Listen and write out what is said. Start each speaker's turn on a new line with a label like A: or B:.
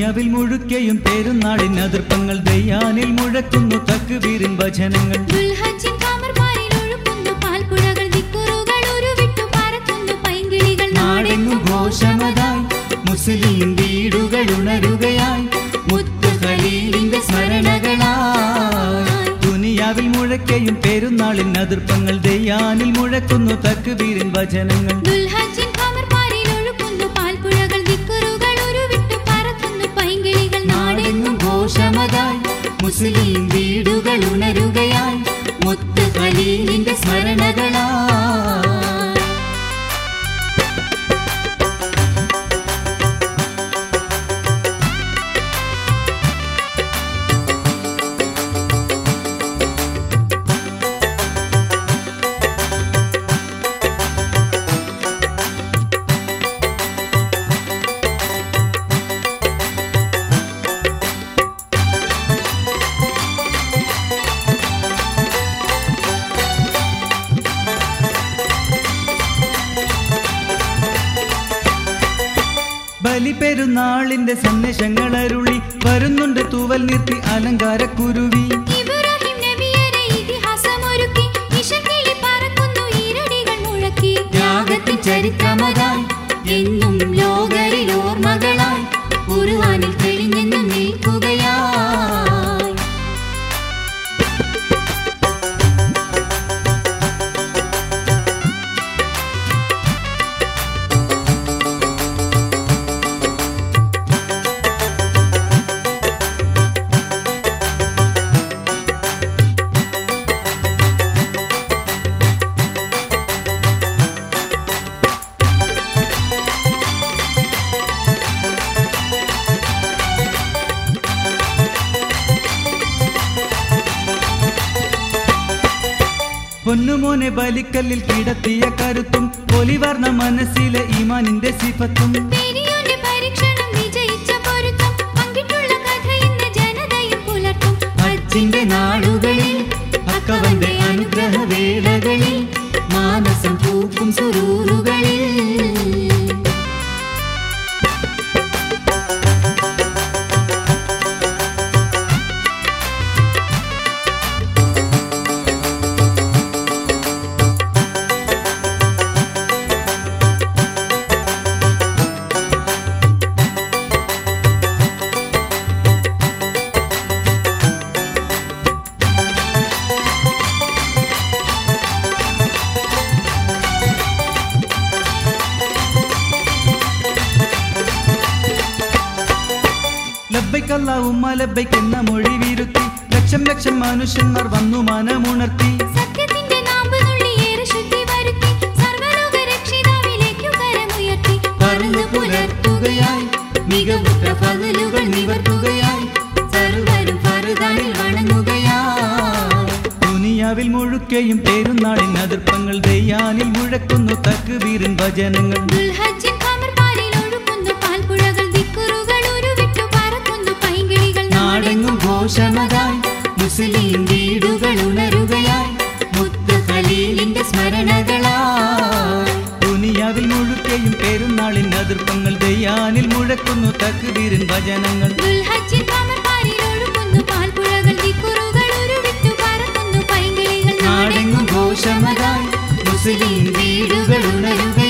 A: ദുനിയാവിൽ മുഴുക്കെയും പെരുന്നാളിൻ അതിർപ്പങ്ങൾ ദയ്യാനിൽ മുഴക്കുന്നു തക്കുവീരിൻ വചനങ്ങൾ
B: ദുൽഹജ്ജിൻ കാമർമാരിൽ ഒഴുകുന്നു പാൽപ്പുഴകൾ ദിക്കുറുകൾ ഉരുവിട്ടു പറക്കുന്നു പൈങ്കിളികൾ
A: നാടെങ്ങും ഘോഷമതായി മുസ്ലിം വീടുകൾ ഉണരുകയായി മുത്തു ഖലീലിന്റെ സ്മരണകളായി ദുനിയാവിൽ മുഴക്കെയും പെരുന്നാളിൻ അതിർപ്പങ്ങൾ ദയ്യാനിൽ മുഴക്കുന്നു തക്കുവീരിൻ വചനങ്ങൾ
B: ദുൽഹജ്ജിൻ കാമർമാരിൽ ഒഴുകുന്നു പാൽപ്പുഴകൾ ദിക്കുറുകൾ ഉരുവിട്ടു പറക്കുന്നു പൈങ്കിളികൾ
A: നാടെങ്ങും ഘോഷമതായി മുസ്ലിം വീടുകൾ ഉണരുകയായി മുത്ത് ഖലീലിന്റെ സ്മരണകളായി ബലി പെരുന്നാളിന്റെ സന്ദേശങ്ങൾ അരുളി വരുന്നുണ്ട് തൂവൽ നിർത്തി അലങ്കാര കുരുവി
B: ഇബ്രാഹിം നബിയരെ ഇതിഹാസമൊരുക്കി ഇശക്കിളി പറക്കുന്നു ഈരടികൾ മുഴക്കി
A: ത്യാഗത്തിൻ ചരിത്രമതായി എന്നും ലോകരിൽ ഓർമ്മകളായി
B: ഉരുവാനിൽ തെളിഞ്ഞെന്നും നിൽക്കുകയായി
A: പൊന്നുമോനെ ബലിക്കല്ലിൽ കിടത്തിയ കരുത്തും പൊലിവർണ്ണ മനസ്സിലെ ഈമാനിന്റെ സിഫത്തും
B: പെരിയോന്റെ പരീക്ഷണം വിജയിച്ച പൊരുത്തം പങ്കിട്ടുള്ള കഥ ഇന്ന് ജനതയും പുലർത്തും
A: അച്ഛന്റെ നാളുകളിൽ അക്കവന്റെ അനുഗ്രഹ വേളകളിൽ മാനസം പൂക്കും സുരൂറുകളിൽ ലബ്ബൈക്കല്ല ഉമ്മ ലബ്ബൈക്ക് എന്ന മൊഴി വീരുത്തി ലക്ഷം ലക്ഷം മനുഷ്യന്മാർ വന്നു മനമുണർത്തി
B: സത്യത്തിന്റെ നാമ്പ് നുള്ളിയേറെ ശുദ്ധി വരുത്തി സർവ്വലോക രക്ഷിതാവിലേക്കു കരമുയർത്തി
A: പറന്നു പുലർത്തുകയായി മികവുറ്റ പകലുകൾ നിവർത്തുകയായി സർവരും ഫറുദാനിൽ വണങ്ങുകയായി ദുനിയാവിൽ മുഴുക്കെയും പെരുന്നാളിൻ അതിർപ്പങ്ങൾ ദയ്യാനിൽ മുഴക്കുന്നു തക്കുവീറിൻ ഭജനങ്ങൾ
B: ദുൽഹജ്ജിൻ ഖമർപാലിൽ ഒഴുകുന്നു പാൽപ്പുഴകൾ ദിക്കുറുകൾ ഉരുവിട്ടു പറക്കുന്നു പൈങ്കിളികൾ
A: നാടെങ്ങും ഘോഷമതായി മുസ്ലിം വീടുകൾ ഉണരുകയായി മുത്ത് ഖലീലിന്റെ സ്മരണകളായി ദുനിയാവിൽ മുഴുക്കെയും പെരുന്നാളിൻ അതിർപ്പങ്ങൾ ദയ്യാനിൽ മുഴക്കുന്നു തക്കുവീറിൻ ഭജനങ്ങൾ
B: ദുൽഹജ്ജിൻ ഖമർപാലിൽ ഒഴുകുന്നു പാൽപ്പുഴകൾ ദിക്കുറുകൾ ഉരുവിട്ടു പറക്കുന്നു പൈങ്കിളികൾ
A: നാടെങ്ങും ഘോഷമതായി മുസ്ലിം വീടുകൾ ഉണരുകയായി